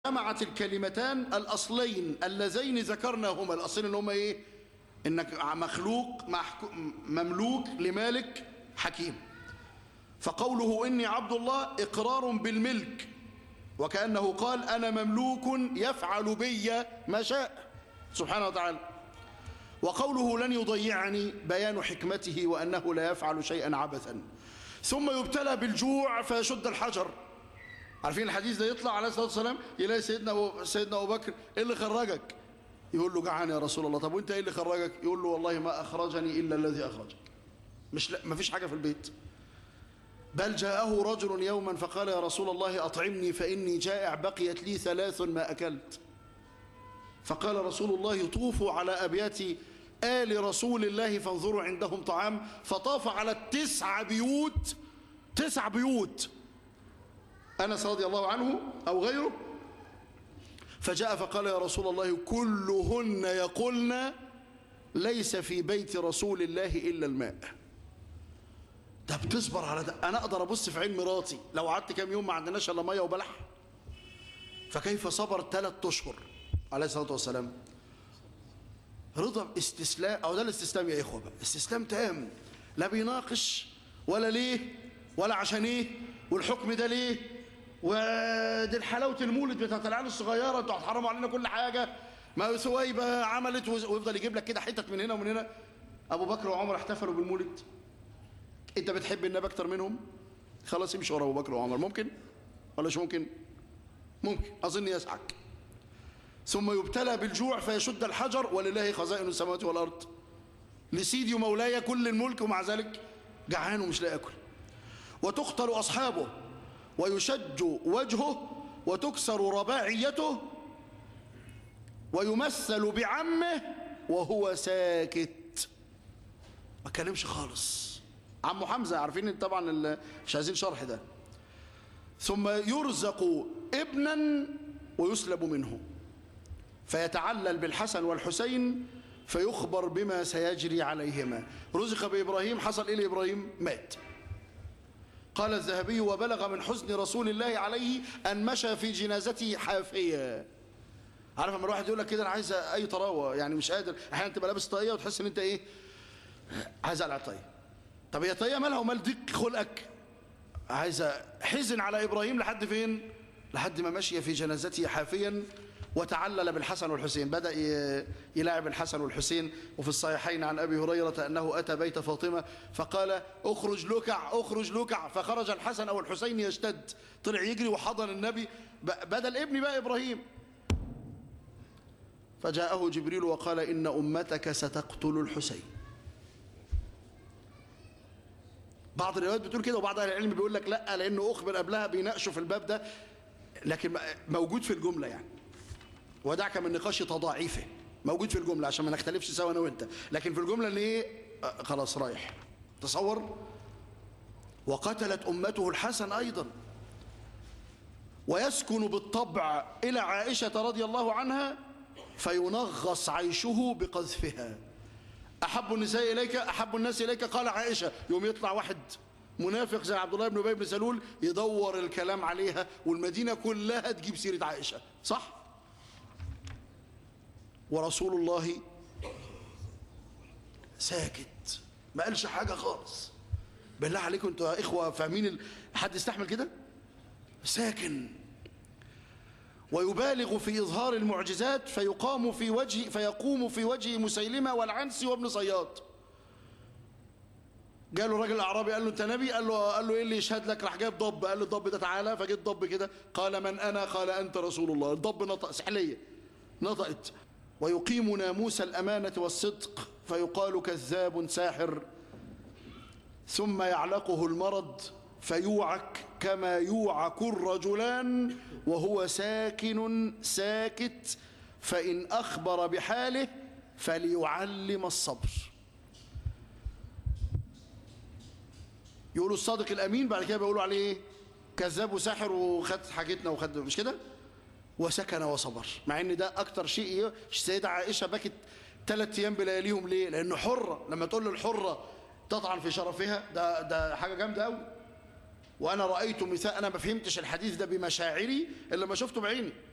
جمعت الكلمتان الأصلين اللذين ذكرناهما الأصلين اللي هما إيه إنك مخلوق مملوك لمالك حكيم فقوله إني عبد الله إقرار بالملك وكأنه قال أنا مملوك يفعل بي ما شاء سبحانه وتعالى وقوله لن يضيعني بيان حكمته وأنه لا يفعل شيئا عبثا ثم يبتلى بالجوع فيشد الحجر عارفين الحديث ده يطلع عليه الصلاة والسلام يلاقي سيدنا أبو, سيدنا أبو بكر إيه اللي خرجك يقول له جعان يا رسول الله طب وانت ايه اللي خرجك يقول له والله ما أخرجني إلا الذي أخرجك مش لا ما فيش حاجة في البيت بل جاءه رجل يوما فقال يا رسول الله أطعمني فإني جائع بقيت لي ثلاث ما أكلت فقال رسول الله طوفوا على أبيات آل رسول الله فانظروا عندهم طعام فطاف على التسع بيوت تسع بيوت أنس رضي الله عنه أو غيره فجاء فقال يا رسول الله كلهن يقولن ليس في بيت رسول الله إلا الماء ده بتصبر على ده أنا أقدر أبص في عين مراتي لو قعدت كام يوم ما عندناش إلا مية وبلح فكيف صبر ثلاث أشهر عليه الصلاة والسلام رضا استسلام أو ده الاستسلام يا إخوة بقى استسلام تام لا بيناقش ولا ليه ولا عشان إيه والحكم ده ليه ودي الحلاوة المولد بتاعت العيال الصغيرة انتوا هتحرموا علينا كل حاجة ما سويبة عملت ويفضل يجيب لك كده حتت من هنا ومن هنا أبو بكر وعمر احتفلوا بالمولد انت بتحب النبي اكتر منهم خلاص امشي ورا ابو بكر وعمر ممكن ولا مش ممكن ممكن اظن يسعك ثم يبتلى بالجوع فيشد الحجر ولله خزائن السماوات والارض لسيدي ومولاي كل الملك ومع ذلك جعان ومش لاقي ياكل وتقتل اصحابه ويشج وجهه وتكسر رباعيته ويمثل بعمه وهو ساكت ما كلمش خالص عمه حمزة عارفين طبعا مش عايزين شرح ده ثم يرزق ابنا ويسلب منه فيتعلل بالحسن والحسين فيخبر بما سيجري عليهما رزق بإبراهيم حصل إيه لإبراهيم مات قال الذهبي وبلغ من حزن رسول الله عليه أن مشى في جنازته حافيا عارف لما الواحد يقول لك كده انا عايز اي طراوه يعني مش قادر احيانا تبقى لابس طاقيه وتحس ان انت ايه عايز اقلع الطاقيه طب هي طاقيه مالها ومال ضيق خلقك عايز حزن على ابراهيم لحد فين لحد ما مشي في جنازته حافيا وتعلل بالحسن والحسين بدأ يلاعب الحسن والحسين وفي الصحيحين عن أبي هريرة أنه أتى بيت فاطمة فقال أخرج لكع أخرج لكع فخرج الحسن أو الحسين يشتد طلع يجري وحضن النبي بدل ابن بقى إبراهيم فجاءه جبريل وقال إن أمتك ستقتل الحسين بعض الروايات بتقول كده وبعض اهل العلم بيقول لك لا لانه اخبر قبلها بيناقشوا في الباب ده لكن موجود في الجمله يعني ودعك من نقاش تضاعيفه موجود في الجمله عشان ما نختلفش سوا انا وانت لكن في الجمله اللي ايه آه خلاص رايح تصور وقتلت امته الحسن ايضا ويسكن بالطبع الى عائشه رضي الله عنها فينغص عيشه بقذفها أحب النساء إليك أحب الناس إليك قال عائشة يوم يطلع واحد منافق زي عبد الله بن أبي بن سلول يدور الكلام عليها والمدينة كلها تجيب سيرة عائشة صح؟ ورسول الله ساكت ما قالش حاجة خالص بالله عليكم انتوا يا إخوة فاهمين ال... حد يستحمل كده؟ ساكن ويبالغ في إظهار المعجزات فيقام في وجه فيقوم في وجه مسيلمة والعنسي وابن صياد جاله راجل اعرابي قال له انت نبي قال له قال له ايه اللي يشهد لك راح جايب ضب قال له الضب ده تعالى فجيت ضب كده قال من انا قال انت رسول الله الضب نطق سحليه نطقت ويقيم ناموس الامانه والصدق فيقال كذاب ساحر ثم يعلقه المرض فيوعك كما يوعك الرجلان وهو ساكن ساكت فإن أخبر بحاله فليعلم الصبر يقولوا الصادق الأمين بعد كده بيقولوا عليه ايه كذاب وساحر وخد حاجتنا وخد مش كده وسكن وصبر مع ان ده اكتر شيء السيدة عائشة بكت ثلاث ايام بلياليهم ليه لانه حرة لما تقول للحرة تطعن في شرفها ده ده حاجة جامدة قوي وانا رأيت مثال انا ما فهمتش الحديث ده بمشاعري الا ما شفته بعيني